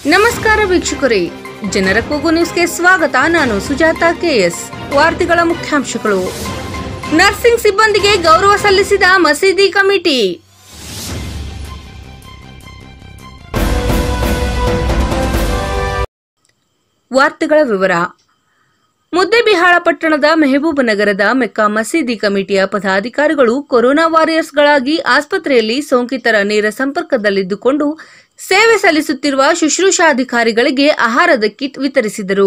ನಮಸ್ಕಾರ ವೀಕ್ಷಕರೇ ಜನರ ಕೂಗು ನ್ಯೂಸ್ಗೆ ಸ್ವಾಗತ ನಾನು ಸುಜಾತ ಕೆಎಸ್ ವಾರ್ತೆಗಳ ಮುಖ್ಯಾಂಶಗಳು ನರ್ಸಿಂಗ್ ಸಿಬ್ಬಂದಿಗೆ ಗೌರವ ಸಲ್ಲಿಸಿದ ಮಸೀದಿ ಕಮಿಟಿ ವಾರ್ತೆಗಳ ವಿವರ ಮುದ್ದೆಬಿಹಾಳ ಪಟ್ಟಣದ ಮೆಹಬೂಬ್ ನಗರದ ಮೆಕ್ಕಾ ಮಸೀದಿ ಕಮಿಟಿಯ ಪದಾಧಿಕಾರಿಗಳು ಕೊರೋನಾ ವಾರಿಯರ್ಸ್ಗಳಾಗಿ ಆಸ್ಪತ್ರೆಯಲ್ಲಿ ಸೋಂಕಿತರ ನೇರ ಸಂಪರ್ಕದಲ್ಲಿದ್ದುಕೊಂಡು ಸೇವೆ ಸಲ್ಲಿಸುತ್ತಿರುವ ಶುಶ್ರೂಷಾಧಿಕಾರಿಗಳಿಗೆ ಆಹಾರದ ಕಿಟ್ ವಿತರಿಸಿದರು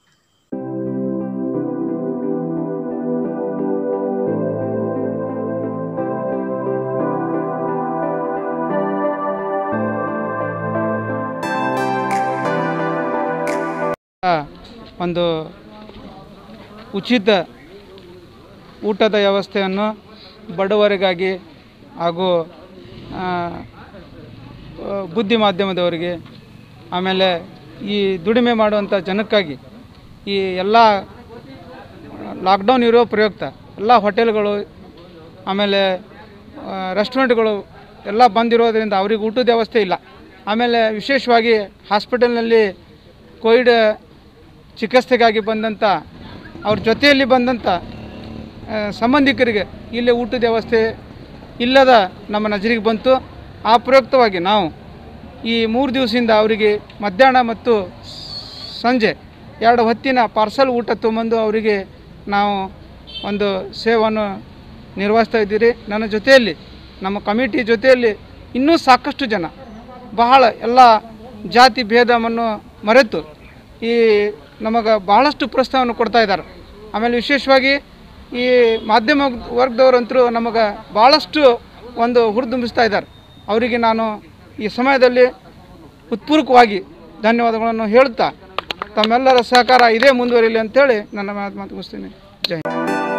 ಒಂದು ಉಚಿತ ಊಟದ ವ್ಯವಸ್ಥೆಯನ್ನು ಬಡವರಿಗಾಗಿ ಹಾಗೂ ಆ, ಆ, ಬುದ್ಧಿ ಮಾಧ್ಯಮದವರಿಗೆ ಆಮೇಲೆ ಈ ದುಡಿಮೆ ಮಾಡುವಂಥ ಜನಕ್ಕಾಗಿ ಈ ಎಲ್ಲ ಲಾಕ್ಡೌನ್ ಇರೋ ಪ್ರಯುಕ್ತ ಎಲ್ಲ ಹೋಟೆಲ್ಗಳು ಆಮೇಲೆ ಆ, ರೆಸ್ಟೋರೆಂಟ್ಗಳು ಎಲ್ಲ ಬಂದಿರೋದ್ರಿಂದ ಅವ್ರಿಗೆ ಊಟದ ವ್ಯವಸ್ಥೆ ಇಲ್ಲ ಆಮೇಲೆ ವಿಶೇಷವಾಗಿ ಹಾಸ್ಪಿಟಲ್ನಲ್ಲಿ ಕೋವಿಡ್ ಚಿಕಿತ್ಸೆಗಾಗಿ ಬಂದಂಥ ಅವ್ರ ಜೊತೆಯಲ್ಲಿ ಬಂದಂಥ ಆ, ಸಂಬಂಧಿಕರಿಗೆ ಇಲ್ಲಿ ಊಟದ ವ್ಯವಸ್ಥೆ ಇಲ್ಲದ ನಮ್ಮ ನಜರಿಗೆ ಬಂತು ಆ ಪ್ರಯುಕ್ತವಾಗಿ ನಾವು ಈ ಮೂರು ದಿವಸದಿಂದ ಅವರಿಗೆ ಮಧ್ಯಾಹ್ನ ಮತ್ತು ಸಂಜೆ ಎರಡು ಹೊತ್ತಿನ ಪಾರ್ಸಲ್ ಊಟ ತೊಗೊಂಬಂದು ಅವರಿಗೆ ನಾವು ಒಂದು ಸೇವೆಯನ್ನು ನಿರ್ವಹಿಸ್ತಾ ಇದ್ದೀರಿ ನನ್ನ ಜೊತೆಯಲ್ಲಿ ನಮ್ಮ ಕಮಿಟಿ ಜೊತೆಯಲ್ಲಿ ಇನ್ನೂ ಸಾಕಷ್ಟು ಜನ ಬಹಳ ಎಲ್ಲ ಜಾತಿ ಭೇದವನ್ನು ಮರೆತು ಈ ನಮಗೆ ಬಹಳಷ್ಟು ಪ್ರೋತ್ಸಾಹವನ್ನು ಕೊಡ್ತಾ ಇದ್ದಾರೆ ಆಮೇಲೆ ವಿಶೇಷವಾಗಿ ಈ ಮಾಧ್ಯಮ ವರ್ಗದವರಂತರೂ ನಮಗೆ ಭಾಳಷ್ಟು ಒಂದು ಹುರಿದುಂಬಿಸ್ತಾ ಇದ್ದಾರೆ ಅವರಿಗೆ ನಾನು ಈ ಸಮಯದಲ್ಲಿ ಉತ್ಪೂರ್ವಕವಾಗಿ ಧನ್ಯವಾದಗಳನ್ನು ಹೇಳುತ್ತಾ ತಮ್ಮೆಲ್ಲರ ಸಹಕಾರ ಇದೇ ಮುಂದುವರಿಯಲಿ ಅಂತೇಳಿ ನನ್ನ ಮಾತು ಮಾತು ಮುಗಿಸ್ತೀನಿ ಜೈ ಹಿಂದ್.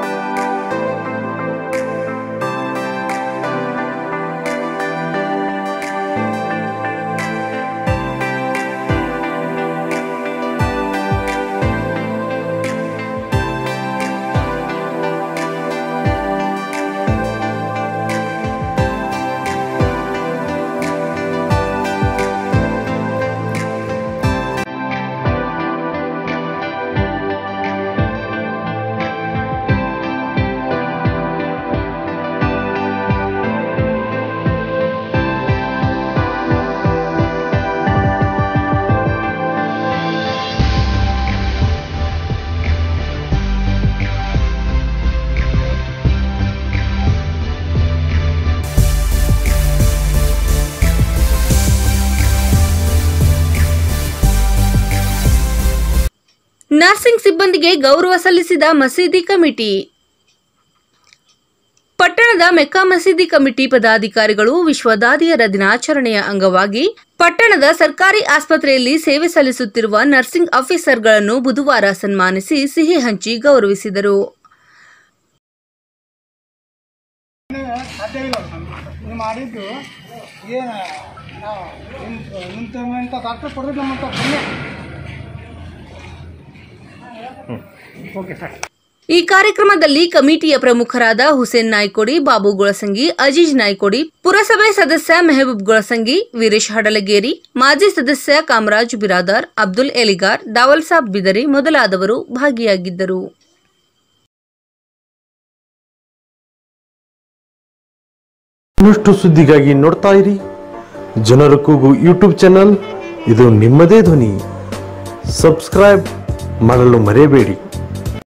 ನರ್ಸಿಂಗ್ ಸಿಬ್ಬಂದಿಗೆ ಗೌರವ ಸಲ್ಲಿಸಿದ ಮಸೀದಿ ಕಮಿಟಿ ಪಟ್ಟಣದ ಮೆಕ್ಕಾ ಮಸೀದಿ ಕಮಿಟಿ ಪದಾಧಿಕಾರಿಗಳು ವಿಶ್ವದಾದಿಯರ ದಿನಾಚರಣೆಯ ಅಂಗವಾಗಿ ಪಟ್ಟಣದ ಸರ್ಕಾರಿ ಆಸ್ಪತ್ರೆಯಲ್ಲಿ ಸೇವೆ ಸಲ್ಲಿಸುತ್ತಿರುವ ನರ್ಸಿಂಗ್ ಆಫೀಸರ್ಗಳನ್ನು ಬುಧವಾರ ಸನ್ಮಾನಿಸಿ ಸಿಹಿ ಹಂಚಿ ಗೌರವಿಸಿದರು ಸಾಧ್ಯ ಇಲ್ಲ ನೀವು ಮಾಡಿದ್ದು ಏನು ನಾವು ನಿಮ್ಮ ನಿಮ್ಮಂಥ ಡಾಕ್ಟರ್ ಕೊಡೋದು ನಮ್ಮಂಥ ಪುಣ್ಯ ಓಕೆ ಸರ್ ಈ ಕಾರ್ಯಕ್ರಮದಲ್ಲಿ ಕಮಿಟಿಯ ಪ್ರಮುಖರಾದ ಹುಸೇನ್ ನಾಯ್ಕೋಡಿ ಬಾಬು ಗುಳಸಂಗಿ ಅಜೀಜ್ ನಾಯ್ಕೋಡಿ ಪುರಸಭೆ ಸದಸ್ಯ ಮೆಹಬೂಬ್ ಗುಳಸಂಗಿ ವೀರೇಶ್ ಹಡಲಗೇರಿ ಮಾಜಿ ಸದಸ್ಯ ಕಾಮರಾಜ್ ಬಿರಾದಾರ್ ಅಬ್ದುಲ್ ಎಲಿಗಾರ್ ದಾವಲ್ ಸಾಬ್ ಬಿದರಿ ಮೊದಲಾದವರು ಭಾಗಿಯಾಗಿದ್ದರು ಇನ್ನಷ್ಟು ಸುದ್ದಿಗಾಗಿ ನೋಡ್ತಾ ಇರಿ ಜನರ ಕೂಗು ಯೂಟ್ಯೂಬ್ ಚಾನಲ್ ಇದು ನಿಮ್ಮದೇ ಧ್ವನಿ ಸಬ್ಸ್ಕ್ರೈಬ್ ಮಾಡಲು ಮರೆಯಬೇಡಿ